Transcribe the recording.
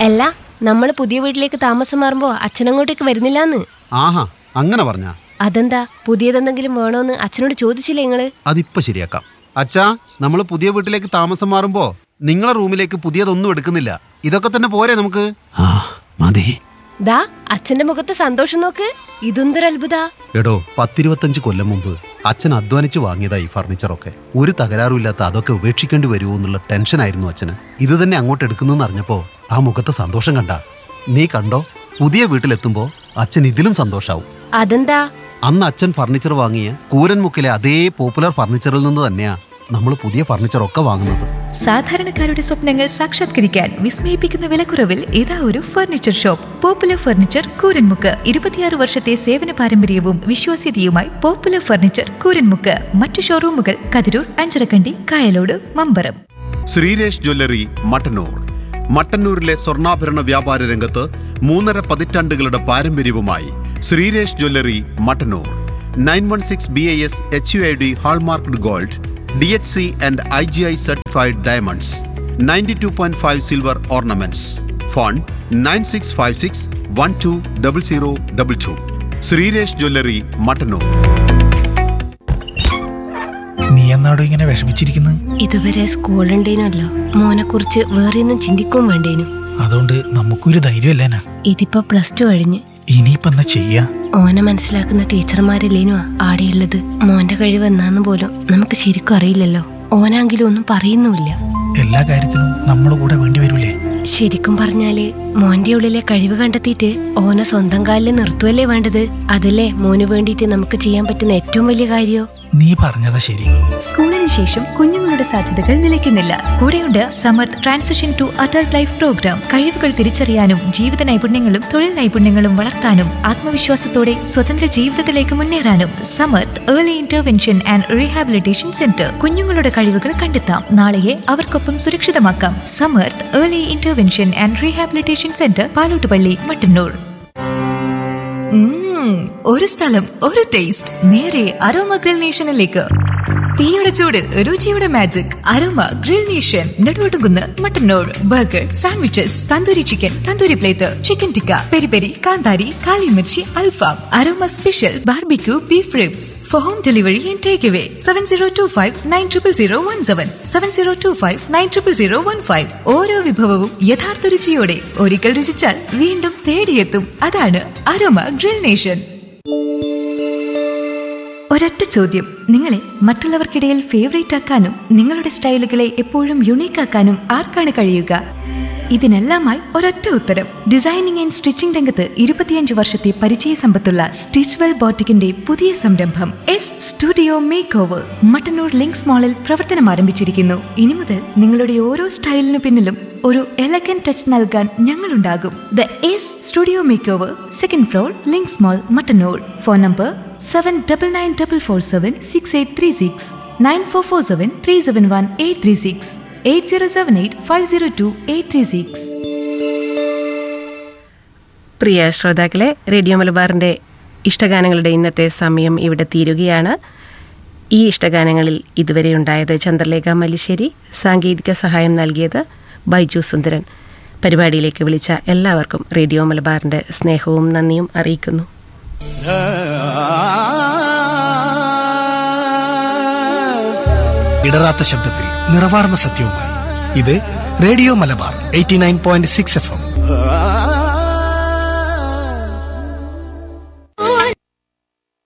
അല്ല നമ്മൾ പുതിയ വീട്ടിലേക്ക് താമസം മാറുമ്പോ അച്ഛനങ്ങോട്ടേക്ക് വരുന്നില്ലാന്ന് ആഹാ അങ്ങനെ പറഞ്ഞ അതെന്താ പുതിയതെന്തെങ്കിലും വേണോന്ന് അച്ഛനോട് ചോദിച്ചില്ലേ നിങ്ങള് അതിപ്പോ ശരിയാക്കാം അച്ഛാ നമ്മൾ പുതിയ വീട്ടിലേക്ക് താമസം മാറുമ്പോ നിങ്ങളെ റൂമിലേക്ക് പുതിയതൊന്നും എടുക്കുന്നില്ല ഇതൊക്കെ തന്നെ പോരെ നമുക്ക് ആ മതി ദാ അച്ഛന്റെ മുഖത്ത് സന്തോഷം നോക്ക് ഇതെന്തൊരു അത്ഭുത എടോ പത്തിരുപത്തഞ്ച് കൊല്ലം മുമ്പ് അച്ഛൻ അധ്വാനിച്ച് വാങ്ങിയതായി ഫർണിച്ചറൊക്കെ ഒരു തകരാറുമില്ലാത്ത അതൊക്കെ ഉപേക്ഷിക്കേണ്ടി വരുമോ എന്നുള്ള ടെൻഷനായിരുന്നു അച്ഛന് ഇത് തന്നെ അങ്ങോട്ട് എടുക്കുന്നു അറിഞ്ഞപ്പോ ആ മുഖത്തെ സന്തോഷം കണ്ട നീ കണ്ടോ പുതിയ വീട്ടിലെത്തുമ്പോ അച്ഛൻ ഇതിലും സന്തോഷാവും അതെന്താ അന്ന് അച്ഛൻ ഫർണിച്ചർ വാങ്ങിയ കൂരൻമുക്കിലെ അതേ പോപ്പുലർ ഫർണിച്ചറിൽ നിന്ന് തന്നെയാ നമ്മൾ പുതിയ ഫർണിച്ചറൊക്കെ വാങ്ങുന്നത് സാധാരണക്കാരുടെ സ്വപ്നങ്ങൾ സാക്ഷാത്കരിക്കാൻ വിസ്മയിപ്പിക്കുന്ന വിലക്കുറവിൽ ഇതാ ഒരു furniture shop popular furniture Kooranmukku ഇരുപത്തിയാറ് വർഷത്തെ സേവന പാരമ്പര്യവും വിശ്വാസ്യതയുമായി പോപ്പുലർ ഫർണിച്ചർ കൂരൻമുക്ക് മറ്റു ഷോറൂമുകൾ കതിരൂർ അഞ്ചരക്കണ്ടി കായലോട് മമ്പറം ശ്രീരേഷ് ജ്വല്ലറി മട്ടന്നൂർ മട്ടന്നൂരിലെ സ്വർണ്ണാഭരണ വ്യാപാര രംഗത്ത് മൂന്നര പതിറ്റാണ്ടുകളുടെ പാരമ്പര്യവുമായി Sreeresh jewellery Mattannur nine one six B I S H U I D hallmarked gold D H C and I G I certified diamonds ninety two point five silver ornaments phone nine six five six one to double zero double two Sreeresh jewellery Mattannur നീ എന്നാടോ ഇങ്ങനെ വിഷമിച്ചിരിക്കുന്നത് ഇതുവരെ സ്കൂളുണ്ടേനല്ലോ മോനെ കുറിച്ച് വേറെ ഒന്നും ചിന്തിക്കും വേണ്ടേനു അതുകൊണ്ട് നമുക്കൊരു ധൈര്യമല്ലേനാ ഇതിപ്പോ പ്ലസ് ടു കഴിഞ്ഞ് ഇനിയിപ്പോ എന്നാ ചെയ്യാ ഓനെ മനസ്സിലാക്കുന്ന ടീച്ചർമാരില്ലേനു ആടെയുള്ളത് മോന്റെ കഴിവ് എന്നാന്ന് പോലും നമുക്ക് ശരിക്കും അറിയില്ലല്ലോ ഓനാങ്കിലും ഒന്നും പറയുന്നുമില്ല എല്ലാ കാര്യത്തിനും നമ്മുടെ കൂടെ വേണ്ടി വരൂലേ ശരിക്കും പറഞ്ഞാല് മോന്റെ ഉള്ളിലെ കഴിവ് കണ്ടെത്തിയിട്ട് ഓനെ സ്വന്തം കാലിൽ നിർത്തുവല്ലേ വേണ്ടത് അതല്ലേ മോന് വേണ്ടിയിട്ട് നമുക്ക് ചെയ്യാൻ പറ്റുന്ന ഏറ്റവും വലിയ കാര്യോ നീ പറഞ്ഞതാ ശരി സ്കൂളിന് ശേഷം കുഞ്ഞുങ്ങളുടെ സാധ്യതകൾ നിലയ്ക്കുന്നില്ല കൂടെയുണ്ട് Samarth transition to adult life programme കഴിവുകൾ തിരിച്ചറിയാനും ജീവിത നൈപുണ്യങ്ങളും തൊഴിൽ നൈപുണ്യങ്ങളും വളർത്താനും ആത്മവിശ്വാസത്തോടെ സ്വതന്ത്ര ജീവിതത്തിലേക്ക് മുന്നേറാനും Samarth early intervention and rehabilitation centre കുഞ്ഞുങ്ങളുടെ കഴിവുകൾ കണ്ടെത്താം നാളെയെ അവർക്കൊപ്പം സുരക്ഷിതമാക്കാം Samarth early intervention and rehabilitation centre Palottupalli Mattannur ഉം, ഒരു സ്ഥലം ഒരു ടേസ്റ്റ് നേരെ അരോമ ഗ്രിൽ നേഷനിലേക്ക് തീയുടെ ചൂട് രുചിയുടെ magic aroma grill nation Neduvattukunnu Mattannur burger sandwiches tandoori chicken tandoori plate chicken tikka peri peri കാന്താരി കാലിമിർച്ചി അൽഫാം aroma special barbecue beef ribs for home delivery and take away seven zero two five nine triple zero one seven seven zero two five nine triple zero one five ഓരോ വിഭവവും യഥാർത്ഥ രുചിയോടെ ഒരിക്കൽ രുചിച്ചാൽ വീണ്ടും തേടിയെത്തും അതാണ് aroma grill nation ഒരൊറ്റ ചോദ്യം നിങ്ങളെ മറ്റുള്ളവർക്കിടയിൽ favourite ആക്കാനും നിങ്ങളുടെ സ്റ്റൈലുകളെ എപ്പോഴും യുണീക്ക് ആക്കാനും ആർക്കാണ് കഴിയുക ഇതിനെല്ലാമായി ഒരൊറ്റ ഉത്തരം ഡിസൈനിങ് ആൻഡ് സ്റ്റിച്ചിംഗ് രംഗത്ത് ഇരുപത്തിയഞ്ച് വർഷത്തെ പരിചയ സമ്പത്തുള്ള സ്റ്റിച്ച്വെൽ ബോട്ടിക്കിന്റെ പുതിയ സംരംഭം S studio makeover Mattannur links മാളിൽ പ്രവർത്തനം ആരംഭിച്ചിരിക്കുന്നു ഇനി മുതൽ നിങ്ങളുടെ ഓരോ സ്റ്റൈലിനു പിന്നിലും ഒരു എലഗൻ ടച്ച് നൽകാൻ ഞങ്ങളുണ്ടാകും the S studio makeover second floor links mall Mattannur phone number seven double nine double four seven six eight three six nine four four seven three seven one eight three six eight zero seven eight five zero two eight three six പ്രിയ ശ്രോതാക്കളെ radio മലബാറിൻ്റെ ഇഷ്ടഗാനങ്ങളുടെ ഇന്നത്തെ സമയം ഇവിടെ തീരുകയാണ് ഈ ഇഷ്ടഗാനങ്ങളിൽ ഇതുവരെ ഉണ്ടായത് ചന്ദ്രലേഖ മല്ലിശ്ശേരി സാങ്കേതിക സഹായം നൽകിയത് ബൈജു സുന്ദരൻ പരിപാടിയിലേക്ക് വിളിച്ച എല്ലാവർക്കും റേഡിയോ മലബാറിൻ്റെ സ്നേഹവും നന്ദിയും അറിയിക്കുന്നു ഇടറാത്ത ശബ്ദത്തിൽ നിറവാർന്ന സത്യവുമായി ഇത് radio Malabar eighty nine point six F M